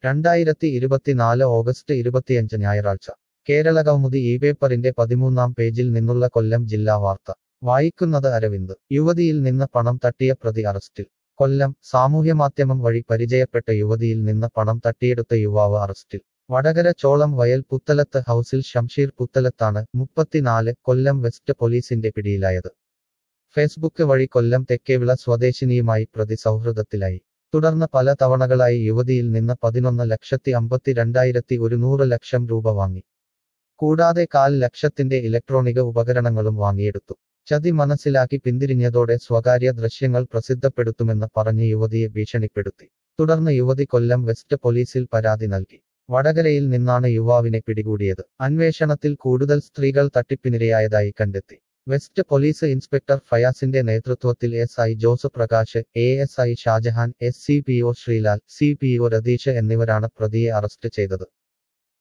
രണ്ടായിരത്തി ഇരുപത്തിനാല് ഓഗസ്റ്റ് ഇരുപത്തിയഞ്ച് ഞായറാഴ്ച കേരള കൗമുദി ഈ പേപ്പറിന്റെ പതിമൂന്നാം പേജിൽ നിന്നുള്ള കൊല്ലം ജില്ലാ വാർത്ത വായിക്കുന്നത് അരവിന്ദ് യുവതിയിൽ നിന്ന് പണം തട്ടിയ പ്രതി അറസ്റ്റിൽ കൊല്ലം സാമൂഹ്യമാധ്യമം വഴി പരിചയപ്പെട്ട യുവതിയിൽ നിന്ന് പണം തട്ടിയെടുത്ത യുവാവ് അറസ്റ്റിൽ വടകര ചോളം വയൽ പുത്തലത്ത് ഹൌസിൽ ഷംഷീർ പുത്തലത്താണ് മുപ്പത്തിനാല് കൊല്ലം വെസ്റ്റ് പോലീസിന്റെ പിടിയിലായത് ഫേസ്ബുക്ക് വഴി കൊല്ലം തെക്കേവിള സ്വദേശിനിയുമായി പ്രതി സൗഹൃദത്തിലായി തുടർന്ന് പല തവണകളായി യുവതിയിൽ നിന്ന് പതിനൊന്ന് ലക്ഷത്തി അമ്പത്തി രണ്ടായിരത്തി ഒരുന്നൂറ് ലക്ഷം രൂപ വാങ്ങി കൂടാതെ കാൽ ലക്ഷത്തിന്റെ ഇലക്ട്രോണിക ഉപകരണങ്ങളും വാങ്ങിയെടുത്തു ചതി മനസ്സിലാക്കി പിന്തിരിഞ്ഞതോടെ സ്വകാര്യ ദൃശ്യങ്ങൾ പ്രസിദ്ധപ്പെടുത്തുമെന്ന് പറഞ്ഞ് യുവതിയെ ഭീഷണിപ്പെടുത്തി തുടർന്ന് യുവതി കൊല്ലം വെസ്റ്റ് പോലീസിൽ പരാതി നൽകി വടകരയിൽ നിന്നാണ് യുവാവിനെ പിടികൂടിയത് അന്വേഷണത്തിൽ കൂടുതൽ സ്ത്രീകൾ തട്ടിപ്പിനിരയായതായി കണ്ടെത്തി വെസ്റ്റ് പോലീസ് ഇൻസ്പെക്ടർ ഫയാസിന്റെ നേതൃത്വത്തിൽ S I Jose Prakash A S I Shajahan S C P O Sreelal C P O Rathish എന്നിവരാണ് പ്രതിയെ അറസ്റ്റ് ചെയ്തത്